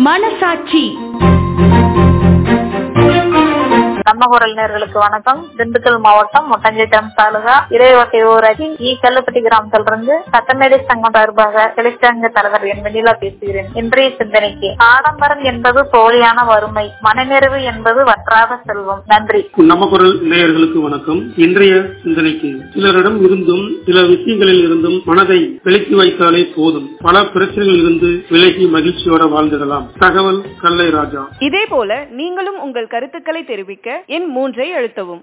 மனசாட்சி நம்ம குரல் நேர்களுக்கு வணக்கம் திண்டுக்கல் மாவட்டம் ஒட்டஞ்சேட்டம் தாலுகா இறைவகை ஊராட்சி இ கல்லுப்பட்டி கிராமத்தில் இருந்து சட்டமேடை சங்கம் சார்பாக கிளைச்சங்க தலைவர் என் வெண்ணிலா பேசுகிறேன் இன்றைய சிந்தனைக்கு ஆடம்பரம் என்பது போலியான வறுமை மனநிறைவு என்பது வற்றாத செல்வம் நன்றி நம்ம குரல் நேயர்களுக்கு வணக்கம் இன்றைய சிந்தனைக்கு சிலரிடம் இருந்தும் சில விஷயங்களில் இருந்தும் மனதை விலக்கி வைத்தாலே போதும் பல பிரச்சனைகளில் இருந்து விலகி மகிழ்ச்சியோட வாழ்ந்திடலாம் தகவல் கல்லை ராஜா இதே போல நீங்களும் உங்கள் கருத்துக்களை தெரிவிக்க எண் மூன்றை அழுத்தவும்